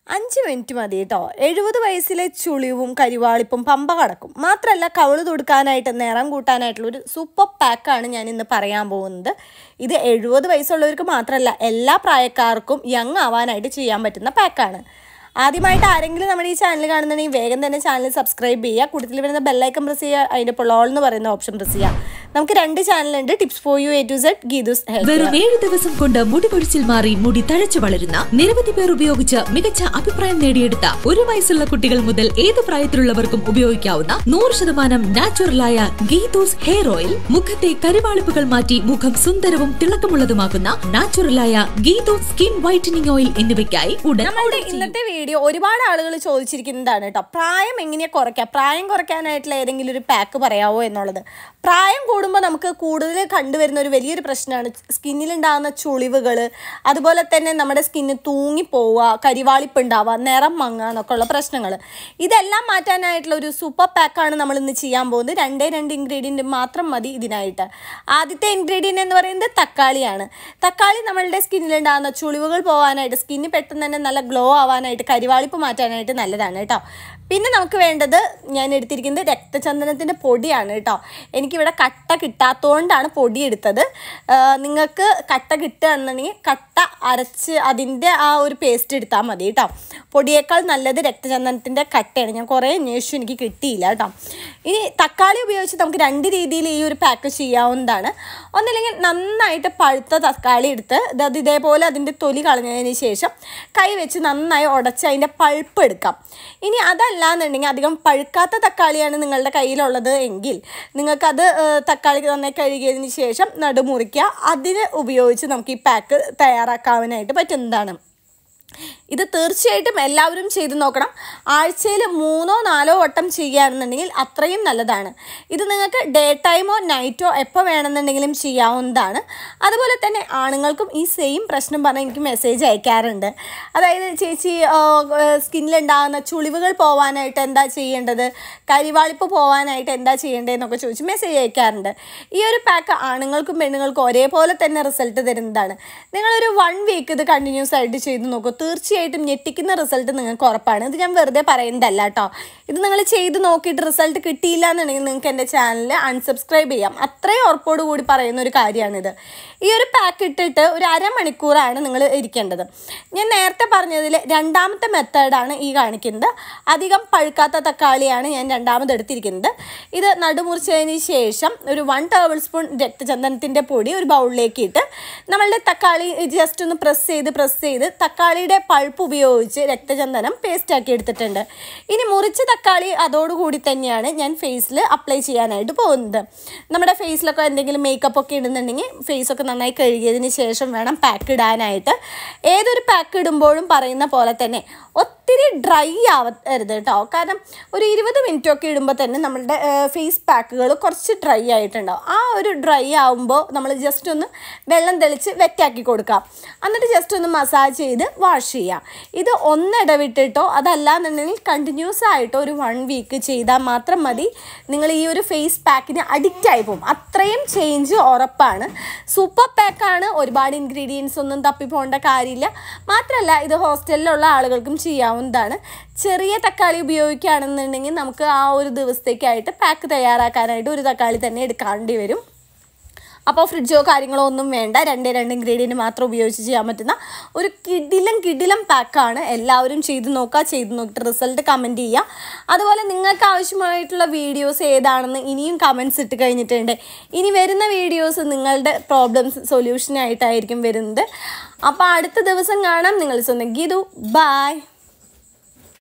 അഞ്ച് മിനിറ്റ് മതി കേട്ടോ എഴുപത് വയസ്സിലെ ചുളിവും കരിവാളിപ്പും പമ്പ കടക്കും മാത്രമല്ല കവിള് തൊടുക്കാനായിട്ട് നിറം കൂട്ടാനായിട്ടുള്ള ഒരു സൂപ്പർ പാക്കാണ് ഞാൻ ഇന്ന് പറയാൻ പോകുന്നത് ഇത് എഴുപത് വയസ്സുള്ളവർക്ക് മാത്രമല്ല എല്ലാ പ്രായക്കാർക്കും യങ് ആവാനായിട്ട് ചെയ്യാൻ പറ്റുന്ന പാക്കാണ് ആദ്യമായിട്ട് ആരെങ്കിലും നമ്മുടെ ഈ ചാനൽ കാണുന്നുണ്ടെങ്കിൽ വേഗം തന്നെ ചാനൽ സബ്സ്ക്രൈബ് ചെയ്യുക കൂട്ടത്തിൽ വരുന്ന ബെല്ലൈക്കൺ പ്രസ് ചെയ്യുക അതിൻ്റെ ഇപ്പോൾ ഓൾ എന്ന് പറയുന്ന ഓപ്ഷൻ പ്രസ് ചെയ്യുക നമുക്ക് രണ്ട് ചാനലുണ്ട് tips for you A to Z Geethu's health വെറും ഏഴ് ദിവസം കൊണ്ട് മുടി കൊഴിച്ചിൽ മാറി മുടി തഴച്ചു വളരുന്ന നിരവധി പേർ ഉപയോഗിച്ച് മികച്ച അഭിപ്രായം നേടിയെടുത്ത ഒരു വയസ്സുള്ള കുട്ടികൾ മുതൽ ഏത് പ്രായത്തിലുള്ളവർക്കും ഉപയോഗിക്കാവുന്ന നൂറ് ശതമാനം നാച്ചുറലായ ഗീതൂസ് ഹെയർ ഓയിൽ മുഖത്തെ കരുവാളിപ്പുകൾ മാറ്റി മുഖം സുന്ദരവും തിളക്കമുള്ളതുമാക്കുന്ന നാച്ചുറലായ ഗീതൂസ് സ്കിൻ വൈറ്റനിങ് ഓയിൽ എന്നിവയ്ക്കായി ഉടൻ നമ്മളുടെ order ചെയ്യൂ. ഇന്നത്തെ വീഡിയോ ഒരുപാട് ആളുകൾ ചോദിച്ചിരിക്കുന്നതാണ് കേട്ടോ പ്രായം എങ്ങനെയാ കുറയ്ക്കുക പ്രായം കുറയ്ക്കാനായിട്ടുള്ള ഏതെങ്കിലും ഒരു പാക്ക് പറയാവോ എന്നുള്ളത് പ്രായം കൂടുമ്പോൾ നമുക്ക് കൂടുതൽ കണ്ടുവരുന്ന ഒരു വലിയൊരു പ്രശ്നമാണ് സ്കിന്നിലുണ്ടാകുന്ന ചുളിവുകൾ അതുപോലെ തന്നെ നമ്മുടെ സ്കിന്ന് തൂങ്ങിപ്പോവുക കരിവാളിപ്പ് ഉണ്ടാവുക നിറം മങ്ങുക എന്നൊക്കെ ഉള്ള പ്രശ്നങ്ങൾ ഇതെല്ലാം മാറ്റാനായിട്ടുള്ള ഒരു സൂപ്പർ പാക്കാണ് നമ്മൾ ഇന്ന് ചെയ്യാൻ പോകുന്നത് രണ്ടേ രണ്ട് ഇൻഗ്രീഡിയൻറ്റ് മാത്രം മതി ഇതിനായിട്ട് ആദ്യത്തെ ഇൻഗ്രീഡിയൻറ്റ് എന്ന് പറയുന്നത് തക്കാളിയാണ് തക്കാളി നമ്മളുടെ സ്കിന്നിലുണ്ടാകുന്ന ചുളിവുകൾ പോകാനായിട്ട് സ്കിന്ന് പെട്ടെന്ന് തന്നെ നല്ല ഗ്ലോ ആവാനായിട്ട് കരിവാളിപ്പ് മാറ്റാനായിട്ട് നല്ലതാണ് കേട്ടോ പിന്നെ നമുക്ക് വേണ്ടത് ഞാൻ എടുത്തിരിക്കുന്നത് രക്തചന്ദനത്തിൻ്റെ പൊടിയാണ് കേട്ടോ എനിക്കിവിടെ കട്ട കിട്ടാത്തതുകൊണ്ടാണ് പൊടി എടുത്തത് ആ, നിങ്ങൾക്ക് കട്ട കിട്ടുകയാണെന്നുണ്ടെങ്കിൽ കട്ട അരച്ച് അതിൻ്റെ ആ ഒരു പേസ്റ്റ് എടുത്താൽ മതി കേട്ടോ പൊടിയേക്കാൾ നല്ലത് രക്തചന്ദനത്തിൻ്റെ കട്ടയാണ് ഞാൻ കുറേ അന്വേഷിച്ചു എനിക്ക് കിട്ടിയില്ല കേട്ടോ ഇനി തക്കാളി ഉപയോഗിച്ച് നമുക്ക് രണ്ട് രീതിയിൽ ഈ ഒരു പാക്ക് ചെയ്യാവുന്നതാണ് ഒന്നില്ലെങ്കിൽ നന്നായിട്ട് പഴുത്ത തക്കാളി എടുത്ത് ഇത് അത് ഇതേപോലെ അതിൻ്റെ തൊലി കളഞ്ഞതിന് ശേഷം കൈ വെച്ച് നന്നായി ഉടച്ച് അതിൻ്റെ പൾപ്പ് എടുക്കാം ഇനി അതല്ല എന്നുണ്ടെങ്കിൽ അധികം പഴുക്കാത്ത തക്കാളിയാണ് നിങ്ങളുടെ കയ്യിലുള്ളത് എങ്കിൽ നിങ്ങൾക്കത് ഏഹ്, തക്കാളി നന്നായി കഴുകിയതിന് ശേഷം നടുമുറിക്കുക അതിന് ഉപയോഗിച്ച് നമുക്ക് ഈ പാക്ക് തയ്യാറാക്കാനായിട്ട് പറ്റുന്നതാണ് ഇത് തീർച്ചയായിട്ടും എല്ലാവരും ചെയ്തു നോക്കണം ആഴ്ചയിൽ മൂന്നോ നാലോ വട്ടം ചെയ്യുകയാണെന്നുണ്ടെങ്കിൽ അത്രയും നല്ലതാണ് ഇത് നിങ്ങൾക്ക് ഡേ ടൈമോ നൈറ്റോ എപ്പോൾ വേണമെന്നുണ്ടെങ്കിലും ചെയ്യാവുന്നതാണ് അതുപോലെ തന്നെ ആണുങ്ങൾക്കും ഈ സെയിം പ്രശ്നം പറഞ്ഞ് എനിക്ക് മെസ്സേജ് അയക്കാറുണ്ട് അതായത് ചേച്ചി സ്കിന്നിലുണ്ടാകുന്ന ചുളിവുകൾ പോവാനായിട്ട് എന്താ ചെയ്യേണ്ടത് കരിവാളിപ്പ് പോവാനായിട്ട് എന്താ ചെയ്യേണ്ടതെന്നൊക്കെ ചോദിച്ച് മെസ്സേജ് അയക്കാറുണ്ട് ഈ ഒരു പാക്ക് ആണുങ്ങൾക്കും പെണ്ണുങ്ങൾക്കും ഒരേപോലെ തന്നെ റിസൾട്ട് തരുന്നതാണ് നിങ്ങളൊരു വൺ വീക്ക് ഇത് കണ്ടിന്യൂസ് ആയിട്ട് ചെയ്ത് നോക്കൂ തീർച്ചയായിട്ടും ഞെട്ടിക്കുന്ന റിസൾട്ട് നിങ്ങൾക്ക് ഉറപ്പാണ് ഇത് ഞാൻ വെറുതെ പറയുന്നതല്ല കേട്ടോ ഇത് നിങ്ങൾ ചെയ്ത് നോക്കിയിട്ട് റിസൾട്ട് കിട്ടിയില്ല എന്നുണ്ടെങ്കിൽ നിങ്ങൾക്ക് എൻ്റെ ചാനൽ അൺസബ്സ്ക്രൈബ് ചെയ്യാം അത്രയും ഉറപ്പോട് കൂടി പറയുന്ന ഒരു കാര്യമാണിത് ഈ ഒരു പാക്ക് ഇട്ടിട്ട് ഒരു അരമണിക്കൂറാണ് നിങ്ങൾ ഇരിക്കേണ്ടത് ഞാൻ നേരത്തെ പറഞ്ഞതിൽ രണ്ടാമത്തെ മെത്തേഡാണ് ഈ കാണിക്കുന്നത് അധികം പഴുക്കാത്ത തക്കാളിയാണ് ഞാൻ രണ്ടാമത് എടുത്തിരിക്കുന്നത് ഇത് നടുമുറിച്ചതിന് ശേഷം ഒരു വൺ ടേബിൾ സ്പൂൺ രക്തചന്ദനത്തിൻ്റെ പൊടി ഒരു ബൗളിലേക്ക് ഇട്ട് നമ്മളുടെ തക്കാളി ജസ്റ്റ് ഒന്ന് പ്രസ് ചെയ്ത് പ്രസ് ചെയ്ത് തക്കാളിയുടെ പൾപ്പ് ഉപയോഗിച്ച് രക്തചന്ദനം പേസ്റ്റ് ആക്കി എടുത്തിട്ടുണ്ട് ഇനി മുറിച്ച തക്കാളി അതോടുകൂടി തന്നെയാണ് ഞാൻ ഫേസിൽ അപ്ലൈ ചെയ്യാനായിട്ട് പോകുന്നത് നമ്മുടെ ഫേസിലൊക്കെ എന്തെങ്കിലും മേക്കപ്പ് ഒക്കെ ഇടുന്നുണ്ടെങ്കിൽ ഫേസൊക്കെ നന്നായി കഴുകിയതിന് ശേഷം വേണം പാക്ക് ഇടാനായിട്ട് ഏതൊരു പാക്ക് ഇടുമ്പോഴും പറയുന്ന പോലെ തന്നെ ഒത്തിരി ഡ്രൈ ആവരുത് കേട്ടോ കാരണം ഒരു ഇരുപത് മിനിറ്റ് ഒക്കെ ഇടുമ്പോൾ തന്നെ നമ്മളുടെ ഫേസ് പാക്കുകൾ കുറച്ച് ഡ്രൈ ആയിട്ടുണ്ടാവും ആ ഒരു ഡ്രൈ ആവുമ്പോൾ നമ്മൾ ജസ്റ്റ് ഒന്ന് വെള്ളം തെളിച്ച് വെറ്റാക്കി കൊടുക്കാം എന്നിട്ട് ജസ്റ്റ് ഒന്ന് മസാജ് ചെയ്ത് വാഷ് ചെയ്യാം ഇത് ഒന്നിടവിട്ടിട്ടോ അതല്ല എന്നുണ്ടെങ്കിൽ കണ്ടിന്യൂസ് ആയിട്ടോ ഒരു വൺ വീക്ക് ചെയ്താൽ മാത്രം മതി നിങ്ങൾ ഈ ഒരു ഫേസ് പാക്കിന് അഡിക്റ്റ് ആയി പോകും അത്രയും ചേഞ്ച് ഉറപ്പാണ് സൂപ്പർ പാക്കാണ് ഒരുപാട് ഇൻഗ്രീഡിയൻസ് ഒന്നും തപ്പി പോകേണ്ട കാര്യമില്ല മാത്രമല്ല ഇത് ഹോസ്റ്റലിലുള്ള ആളുകൾക്കും ചെയ്യാവുന്നതാണ് ചെറിയ തക്കാളി ഉപയോഗിക്കുകയാണെന്നുണ്ടെങ്കിൽ നമുക്ക് ആ ഒരു ദിവസത്തേക്കായിട്ട് പാക്ക് തയ്യാറാക്കാനായിട്ട് ഒരു തക്കാളി തന്നെ എടുക്കാണ്ടി വരും അപ്പോൾ ഫ്രിഡ്ജോ കാര്യങ്ങളോ ഒന്നും വേണ്ട രണ്ടേ രണ്ട് ഇൻഗ്രീഡിയൻറ്റ് മാത്രം ഉപയോഗിച്ച് ചെയ്യാൻ പറ്റുന്ന ഒരു കിടിലം കിടിലം പാക്കാണ് എല്ലാവരും ചെയ്ത് നോക്കുക ചെയ്ത് നോക്കിയിട്ട് റിസൾട്ട് കമൻറ്റ് ചെയ്യുക അതുപോലെ നിങ്ങൾക്ക് ആവശ്യമായിട്ടുള്ള വീഡിയോസ് ഏതാണെന്ന് ഇനിയും കമൻസ് ഇട്ട് കഴിഞ്ഞിട്ടുണ്ട് ഇനി വരുന്ന വീഡിയോസ് നിങ്ങളുടെ പ്രോബ്ലംസ് സൊല്യൂഷനായിട്ടായിരിക്കും വരുന്നത് അപ്പോൾ അടുത്ത ദിവസം കാണാം നിങ്ങൾ സ്വന്തം ഗീതു ബായ്